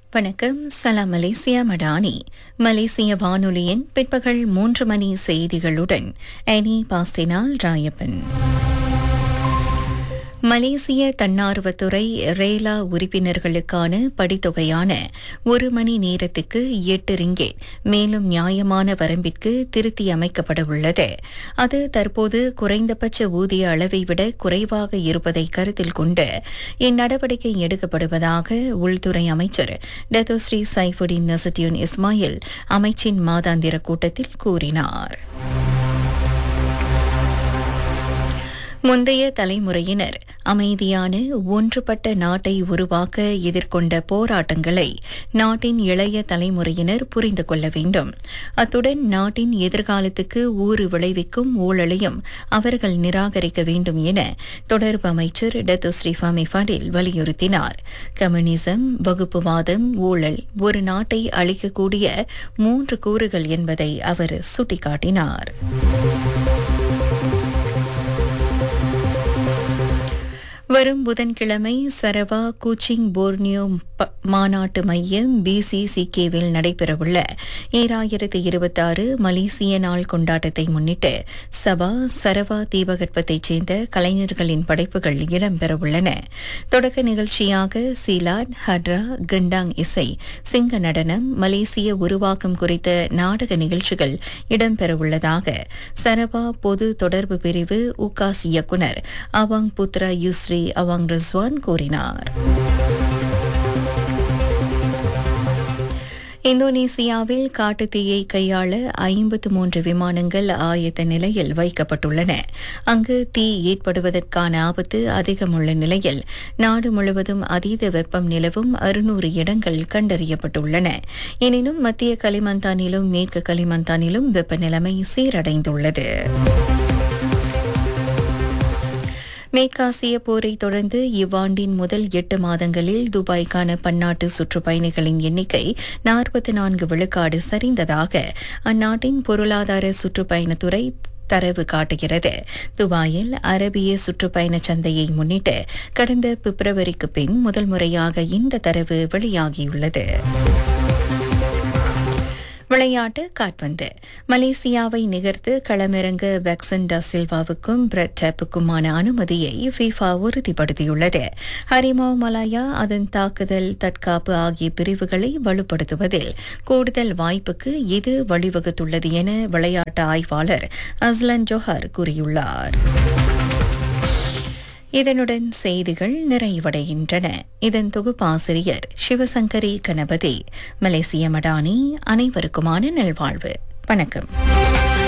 வணக்கம் சலாம் மலேசியா மடானி மலேசிய வானொலியின் பிற்பகல் மூன்று மணி செய்திகளுடன் எனி பாஸ்டினால் ராயப்பன் மலேசிய தன்னார்வத்துறை ரேலா உறுப்பினர்களுக்கான படித்தொகையான ஒரு மணி நேரத்துக்கு எட்டு ரிங்கேட் மேலும் நியாயமான வரம்பிற்கு திருத்தி அமைக்கப்பட உள்ளது அது தற்போது குறைந்தபட்ச ஊதிய அளவை விட குறைவாக இருப்பதை கருத்தில் கொண்டு இந்நடவடிக்கை எடுக்கப்படுவதாக உள்துறை அமைச்சர் டத்தோஸ்ரீ சைஃபுடின் நசட்டியூன் இஸ்மாயில் அமைச்சின் மாதாந்திர கூட்டத்தில் கூறினார் முந்தைய தலைமுறையினர் அமைதியான ஒன்றுபட்ட நாட்டை உருவாக்க எதிர்கொண்ட போராட்டங்களை நாட்டின் இளைய தலைமுறையினர் புரிந்து கொள்ள வேண்டும் அத்துடன் நாட்டின் எதிர்காலத்துக்கு ஊறு விளைவிக்கும் ஊழலையும் அவர்கள் நிராகரிக்க வேண்டும் என தொடர்பு அமைச்சர் டத்து ஸ்ரீஃபாமி ஃபடில் வலியுறுத்தினார் கம்யூனிசம் வகுப்புவாதம் ஊழல் ஒரு நாட்டை அளிக்கக்கூடிய மூன்று கூறுகள் என்பதை அவர் சுட்டிக்காட்டினார் வரும் புதன்கிழமை சரவா கூச்சிங் போர்னியோ மாநாட்டு மையம் பிசிசிகேவில் நடைபெறவுள்ள ஈராயிரத்து இருபத்தாறு மலேசிய நாள் கொண்டாட்டத்தை முன்னிட்டு சபா சரவா தீபகற்பத்தைச் சேர்ந்த கலைஞர்களின் படைப்புகள் இடம்பெறவுள்ளன தொடக்க நிகழ்ச்சியாக சீலாட் ஹட்ரா கண்டாங் இசை சிங்க நடனம் மலேசிய உருவாக்கம் குறித்த நாடக நிகழ்ச்சிகள் இடம்பெறவுள்ளதாக சரவா பொது தொடர்பு பிரிவு உகாஸ் இயக்குநர் Awang Putra Yusri Awang Ridzwan கூறினார் இந்தோனேசியாவில் காட்டுத்தீயை கையாள ஐம்பத்து மூன்று விமானங்கள் ஆயத்த நிலையில் வைக்கப்பட்டுள்ளன அங்கு தீ ஏற்படுவதற்கான ஆபத்து அதிகமுள்ள நிலையில் நாடு முழுவதும் அதீத வெப்பம் நிலவும் அறுநூறு இடங்கள் கண்டறியப்பட்டுள்ளன எனினும் மத்திய களிமந்தானிலும் மேற்கு களிமந்தானிலும் வெப்பநிலைமை சீரடைந்துள்ளது மேற்காசிய போரை தொடர்ந்து இவ்வாண்டின் முதல் எட்டு மாதங்களில் துபாய்க்கான பன்னாட்டு சுற்றுப்பயணிகளின் எண்ணிக்கை நாற்பத்தி நான்கு விழுக்காடு சரிந்ததாக அந்நாட்டின் பொருளாதார சுற்றுப்பயணத்துறை தரவு காட்டுகிறது துபாயில் அரபிய சுற்றுப்பயண சந்தையை முன்னிட்டு கடந்த பிப்ரவரிக்கு பின் முதல் முறையாக இந்த தரவு வெளியாகியுள்ளது விளையாட்டு காட்பந்து மலேசியாவை நிகர்த்து களமிறங்க பெக்சன் ட சில்வாவுக்கும் பிரெட் டேப்புக்குமான அனுமதியை ஃபிஃபா உறுதிப்படுத்தியுள்ளது ஹரிமாவ் மலாயா அதன் தாக்குதல் தற்காப்பு ஆகிய பிரிவுகளை வலுப்படுத்துவதில் கூடுதல் வாய்ப்புக்கு இது வழிவகுத்துள்ளது என விளையாட்டு ஆய்வாளர் அஸ்லன் ஜோஹர் கூறியுள்ளார் இதனுடன் செய்திகள் நிறைவடைகின்றன இதன் தொகுப்பாசிரியர் சிவசங்கரி கணபதி மலேசிய மடானி அனைவருக்குமான நல்வாழ்வு வணக்கம்